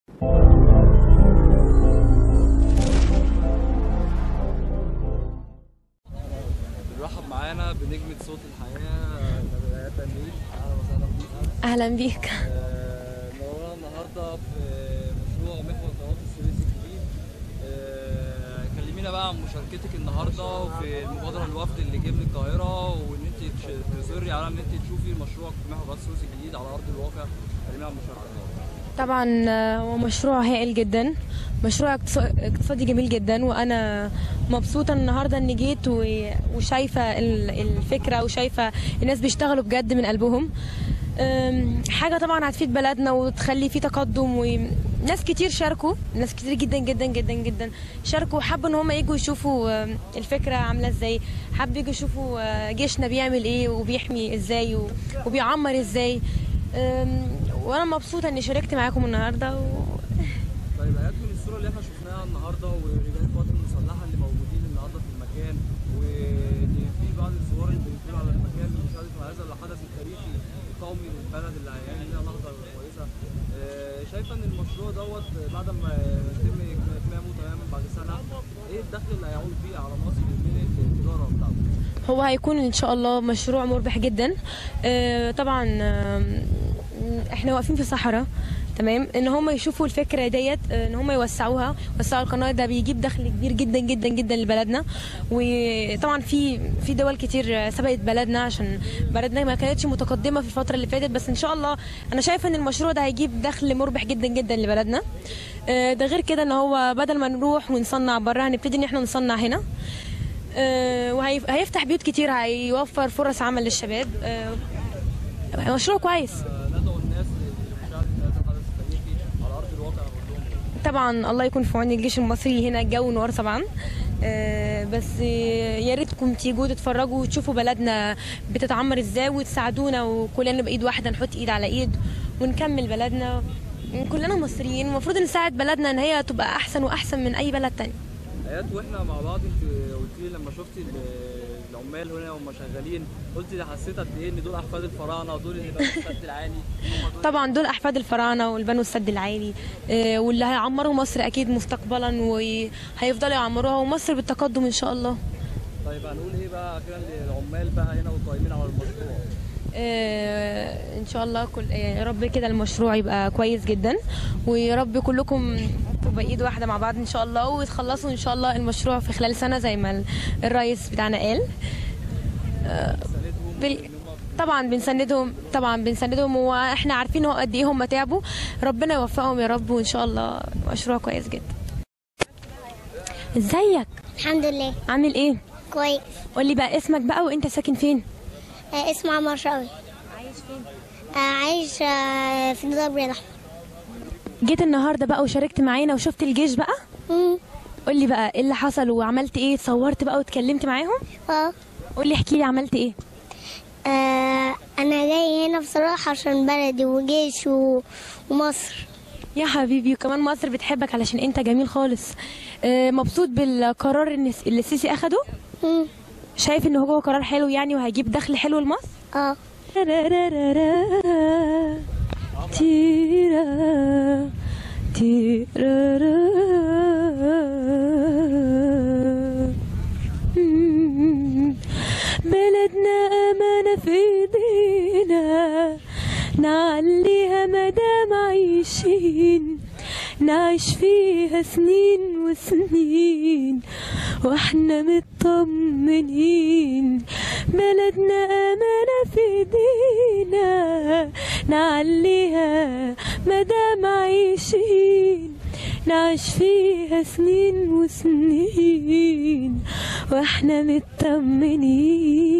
بنرحب معانا بنجمة صوت الحياة نبيلات تنميل أهلا وسهلا بيك اهلا بيك آه، منورانا النهاردة في مشروع محور قناة السويس الجديد آه، كلمينا بقى عن مشاركتك النهاردة في المبادرة الوفد اللي جه من القاهرة وإن أنت تش- تصري على إن أنت تشوفي مشروع محور قناة السويس الجديد على أرض الواقع كلمينا عن المشاركة طبعا آه، هو مشروع هائل جدا مشروع اقتص- اقتصادي جميل جدا وانا مبسوطه النهارده اني جيت و- وشايفه ال- الفكره وشايفه الناس بيشتغلوا بجد من قلبهم أم، حاجه طبعا هتفيد بلدنا وتخلي في تقدم وناس كتير شاركوا ناس كتير جدا جدا جدا جدا شاركوا وحبوا ان هم يجوا يشوفوا آم، الفكره عامله ازاي حبوا يجوا يشوفوا آه، جيشنا بيعمل ايه وبيحمي ازاي و- وبيعمر ازاي أم، وانا مبسوطه اني شاركت معاكم النهارده و... طيب ايات من الصوره اللي احنا شفناها النهارده ورجال القوات المسلحه اللي موجودين النهارده في المكان وان في بعض الصور اللي بتقول على المكان لمشاهده هذا الحدث التاريخي القومي للبلد اللي هيعمل لنا نهضه كويسه آه، شايفه ان المشروع دوت بعد ما يتم اتمامه تماما بعد سنه ايه الدخل اللي هيعود بيه على مصر من التجاره بتاعته؟ هو هيكون ان شاء الله مشروع مربح جدا آه، طبعا آم، احنا واقفين في صحراء تمام ان هم يشوفوا الفكره ديت آه، ان هم يوسعوها يوسعوا القناه ده بيجيب دخل كبير جدا جدا جدا لبلدنا وطبعا في في دول كتير آه، سبقت بلدنا عشان بلدنا ما كانتش متقدمه في الفتره اللي فاتت بس ان شاء الله انا شايفه ان المشروع ده هيجيب دخل مربح جدا جدا لبلدنا آه، ده غير كده ان هو بدل ما نروح ونصنع بره هنبتدي ان احنا نصنع هنا آه، وهيفتح بيوت كتير هيوفر فرص عمل للشباب آه، مشروع كويس آه، ندعو الناس لمشاهده هذا الحدث التاريخي على ارض الواقع ونقول لهم إيه؟ طبعا الله يكون في عون الجيش المصري هنا الجو نار طبعا آه، بس آه، يا ريتكم تيجوا تتفرجوا وتشوفوا بلدنا بتتعمر ازاي وتساعدونا وكلنا بايد واحده نحط ايد على ايد ونكمل بلدنا كلنا مصريين المفروض نساعد بلدنا ان هي تبقى احسن واحسن من اي بلد تاني ايات واحنا مع بعض انت قلت لي لما شفتي ال- العمال هنا وهم شغالين قلتي حسيت قد ايه ان دول احفاد الفراعنه دول اللي بقوا السد العالي هم دول طبعا دول احفاد الفراعنه والبنو السد العالي آه، واللي هيعمروا مصر اكيد مستقبلا وهيفضلوا يعمروها ومصر بالتقدم ان شاء الله طيب هنقول ايه بقى اخيرا للعمال بقى هنا والقائمين على المشروع آه، ان شاء الله كل آه، يا رب كده المشروع يبقى كويس جدا ويا رب كلكم تبقى ايد واحده مع بعض ان شاء الله وتخلصوا ان شاء الله المشروع في خلال سنه زي ما ال- الرئيس بتاعنا قال سندهم بال... ان هم طبعا بنسندهم طبعا بنسندهم واحنا عارفين هو قد ايه هم تعبوا ربنا يوفقهم يا رب وان شاء الله مشروع كويس جدا ازيك الحمد لله عامل ايه كويس قولي بقى اسمك بقى وانت ساكن فين آه اسمه عمر شوقي عايش فين آه عايش آه في نضال بن احمد جيت النهارده بقى وشاركت معانا وشفت الجيش بقى مم. قولي بقى ايه اللي حصل وعملت ايه اتصورت بقى واتكلمت معاهم اه قولي احكي لي عملت ايه آه، انا جاي هنا بصراحه عشان بلدي وجيش و... ومصر يا حبيبي وكمان مصر بتحبك علشان انت جميل خالص آه، مبسوط بالقرار ان اللي السيسي اخده مم. شايف ان هو قرار حلو يعني وهيجيب دخل حلو لمصر اه تيرا تيرا بلدنا أمانة في ايدينا نعليها مدام عايشين نعيش فيها سنين وسنين واحنا مطمنين بلدنا أمانة في ايدينا نعليها مدام عايشين نعيش فيها سنين وسنين واحنا مطمنين